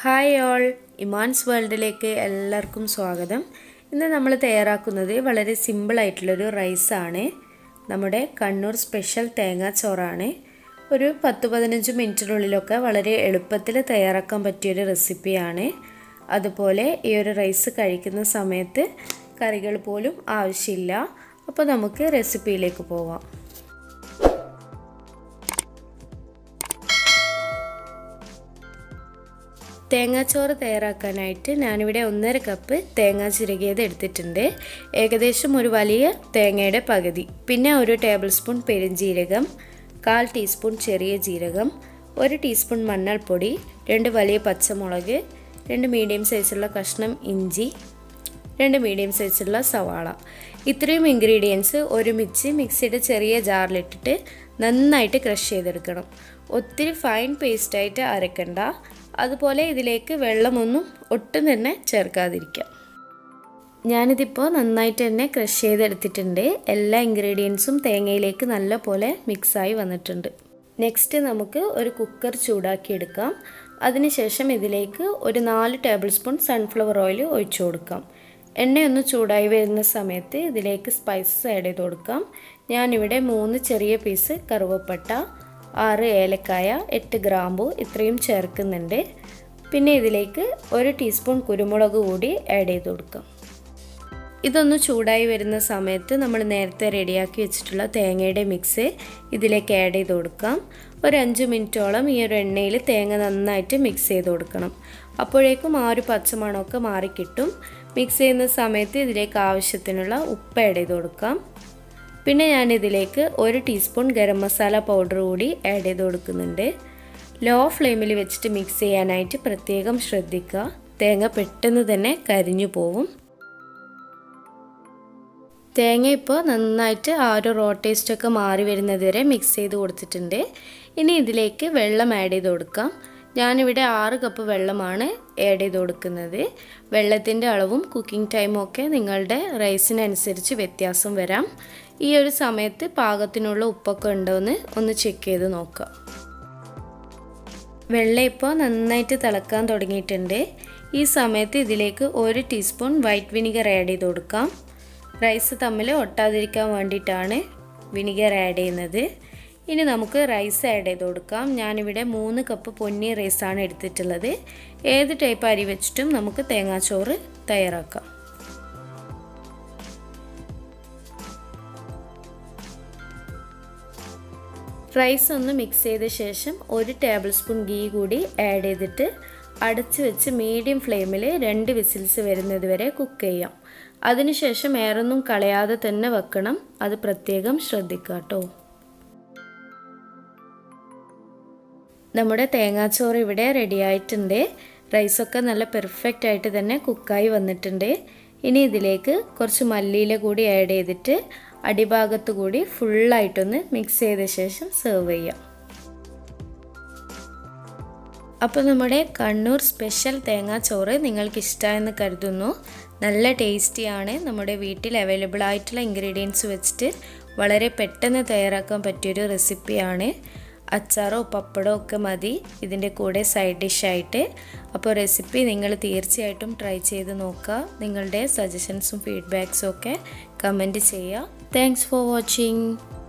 hi all ഇമാൻസ് വേൾഡിലേക്ക് എല്ലാവർക്കും സ്വാഗതം ഇന്ന് നമ്മൾ തയ്യാറാക്കുന്നത് വളരെ സിമ്പിളായിട്ടുള്ളൊരു റൈസാണ് നമ്മുടെ കണ്ണൂർ സ്പെഷ്യൽ തേങ്ങാച്ചോറാണ് ഒരു പത്ത് പതിനഞ്ച് മിനിറ്റിനുള്ളിലൊക്കെ വളരെ എളുപ്പത്തിൽ തയ്യാറാക്കാൻ പറ്റിയൊരു റെസിപ്പിയാണ് അതുപോലെ ഈ ഒരു റൈസ് കഴിക്കുന്ന സമയത്ത് കറികൾ പോലും ആവശ്യമില്ല അപ്പോൾ നമുക്ക് റെസിപ്പിയിലേക്ക് പോവാം തേങ്ങാച്ചോറ് തയ്യാറാക്കാനായിട്ട് ഞാനിവിടെ ഒന്നര കപ്പ് തേങ്ങ ചിരകിയത് എടുത്തിട്ടുണ്ട് ഏകദേശം ഒരു വലിയ തേങ്ങയുടെ പകുതി പിന്നെ ഒരു ടേബിൾ സ്പൂൺ പെരുംജീരകം കാൽ ടീസ്പൂൺ ചെറിയ ജീരകം ഒരു ടീസ്പൂൺ മഞ്ഞൾപ്പൊടി രണ്ട് വലിയ പച്ചമുളക് രണ്ട് മീഡിയം സൈസുള്ള കഷ്ണം ഇഞ്ചി രണ്ട് മീഡിയം സൈസുള്ള സവാള ഇത്രയും ഇൻഗ്രീഡിയൻസ് ഒരുമിച്ച് മിക്സിയുടെ ചെറിയ ജാറിലിട്ടിട്ട് നന്നായിട്ട് ക്രഷ് ചെയ്തെടുക്കണം ഒത്തിരി ഫൈൻ പേസ്റ്റായിട്ട് അരക്കണ്ട അതുപോലെ ഇതിലേക്ക് വെള്ളമൊന്നും ഒട്ടും തന്നെ ചേർക്കാതിരിക്കാം ഞാനിതിപ്പോൾ നന്നായിട്ട് തന്നെ ക്രഷ് ചെയ്തെടുത്തിട്ടുണ്ട് എല്ലാ ഇൻഗ്രീഡിയൻസും തേങ്ങയിലേക്ക് നല്ല പോലെ മിക്സായി വന്നിട്ടുണ്ട് നെക്സ്റ്റ് നമുക്ക് ഒരു കുക്കർ ചൂടാക്കിയെടുക്കാം അതിനുശേഷം ഇതിലേക്ക് ഒരു നാല് ടേബിൾ സ്പൂൺ സൺഫ്ലവർ ഓയിൽ ഒഴിച്ചു കൊടുക്കാം എണ്ണയൊന്ന് ചൂടായി വരുന്ന സമയത്ത് ഇതിലേക്ക് സ്പൈസസ് ആഡ് ചെയ്ത് കൊടുക്കാം ഞാനിവിടെ മൂന്ന് ചെറിയ പീസ് കറുവപ്പട്ട ആറ് ഏലക്കായ എട്ട് ഗ്രാമ്പു ഇത്രയും ചേർക്കുന്നുണ്ട് പിന്നെ ഇതിലേക്ക് ഒരു ടീസ്പൂൺ കുരുമുളക് കൂടി ആഡ് ചെയ്ത് കൊടുക്കാം ഇതൊന്ന് ചൂടായി വരുന്ന സമയത്ത് നമ്മൾ നേരത്തെ റെഡിയാക്കി വെച്ചിട്ടുള്ള തേങ്ങയുടെ മിക്സ് ഇതിലേക്ക് ആഡ് ചെയ്ത് കൊടുക്കാം ഒരു അഞ്ച് മിനിറ്റോളം ഈ ഒരു എണ്ണയിൽ തേങ്ങ നന്നായിട്ട് മിക്സ് ചെയ്ത് കൊടുക്കണം അപ്പോഴേക്കും ആ ഒരു പച്ചമണമൊക്കെ മാറിക്കിട്ടും മിക്സ് ചെയ്യുന്ന സമയത്ത് ഇതിലേക്ക് ആവശ്യത്തിനുള്ള ഉപ്പ് ആഡ് ചെയ്ത് കൊടുക്കാം പിന്നെ ഞാൻ ഇതിലേക്ക് ഒരു ടീസ്പൂൺ ഗരം മസാല പൗഡർ കൂടി ആഡ് ചെയ്ത് കൊടുക്കുന്നുണ്ട് ലോ ഫ്ലെയിമിൽ വെച്ചിട്ട് മിക്സ് ചെയ്യാനായിട്ട് പ്രത്യേകം ശ്രദ്ധിക്കുക തേങ്ങ പെട്ടെന്ന് തന്നെ കരിഞ്ഞു പോവും തേങ്ങ ഇപ്പോൾ നന്നായിട്ട് ആ ഒരു റോ ടേസ്റ്റൊക്കെ മാറി വരുന്നത് വരെ മിക്സ് ചെയ്ത് കൊടുത്തിട്ടുണ്ട് ഇനി ഇതിലേക്ക് വെള്ളം ആഡ് ചെയ്ത് കൊടുക്കാം ഞാനിവിടെ ആറ് കപ്പ് വെള്ളമാണ് ആഡ് ചെയ്ത് കൊടുക്കുന്നത് വെള്ളത്തിൻ്റെ അളവും കുക്കിംഗ് ടൈമും ഒക്കെ നിങ്ങളുടെ റൈസിനനുസരിച്ച് വ്യത്യാസം വരാം ഈ ഒരു സമയത്ത് പാകത്തിനുള്ള ഉപ്പൊക്കെ ഉണ്ടോ എന്ന് ഒന്ന് ചെക്ക് ചെയ്ത് നോക്കാം വെള്ളം ഇപ്പോൾ നന്നായിട്ട് തിളക്കാൻ തുടങ്ങിയിട്ടുണ്ട് ഈ സമയത്ത് ഇതിലേക്ക് ഒരു ടീസ്പൂൺ വൈറ്റ് വിനിഗർ ആഡ് ചെയ്ത് കൊടുക്കാം റൈസ് തമ്മിൽ ഒട്ടാതിരിക്കാൻ വേണ്ടിയിട്ടാണ് വിനിഗർ ആഡ് ചെയ്യുന്നത് ഇനി നമുക്ക് റൈസ് ആഡ് ചെയ്ത് കൊടുക്കാം ഞാനിവിടെ മൂന്ന് കപ്പ് പൊന്നി റൈസാണ് എടുത്തിട്ടുള്ളത് ഏത് ടൈപ്പ് അരി വെച്ചിട്ടും നമുക്ക് തേങ്ങാച്ചോറ് തയ്യാറാക്കാം റൈസ് ഒന്ന് മിക്സ് ചെയ്ത ശേഷം ഒരു ടേബിൾ സ്പൂൺ ഗീ കൂടി ആഡ് ചെയ്തിട്ട് അടച്ച് വെച്ച് മീഡിയം ഫ്ലെയിമിൽ രണ്ട് വിസിൽസ് വരുന്നത് വരെ കുക്ക് ചെയ്യാം അതിനുശേഷം ഏറൊന്നും കളയാതെ തന്നെ വെക്കണം അത് പ്രത്യേകം ശ്രദ്ധിക്കുക കേട്ടോ നമ്മുടെ തേങ്ങാച്ചോറ് ഇവിടെ റെഡി ആയിട്ടുണ്ട് റൈസൊക്കെ നല്ല പെർഫെക്റ്റ് ആയിട്ട് തന്നെ കുക്കായി വന്നിട്ടുണ്ട് ഇനി ഇതിലേക്ക് കുറച്ച് മല്ലിയില കൂടി ആഡ് ചെയ്തിട്ട് അടിഭാഗത്ത് കൂടി ഫുള്ളായിട്ടൊന്ന് മിക്സ് ചെയ്ത ശേഷം സെർവ് ചെയ്യാം അപ്പോൾ നമ്മുടെ കണ്ണൂർ സ്പെഷ്യൽ തേങ്ങാച്ചോറ് നിങ്ങൾക്ക് ഇഷ്ടമായെന്ന് കരുതുന്നു നല്ല ടേസ്റ്റിയാണ് നമ്മുടെ വീട്ടിൽ അവൈലബിൾ ആയിട്ടുള്ള ഇൻഗ്രീഡിയൻസ് വെച്ചിട്ട് വളരെ പെട്ടെന്ന് തയ്യാറാക്കാൻ പറ്റിയൊരു റെസിപ്പിയാണ് അച്ചാറോ പപ്പടോ ഒക്കെ മതി ഇതിൻ്റെ കൂടെ സൈഡ് ഡിഷായിട്ട് അപ്പോൾ റെസിപ്പി നിങ്ങൾ തീർച്ചയായിട്ടും ട്രൈ ചെയ്ത് നോക്കുക നിങ്ങളുടെ സജഷൻസും ഫീഡ്ബാക്സും ഒക്കെ കമൻറ്റ് ചെയ്യുക താങ്ക്സ് ഫോർ വാച്ചിങ്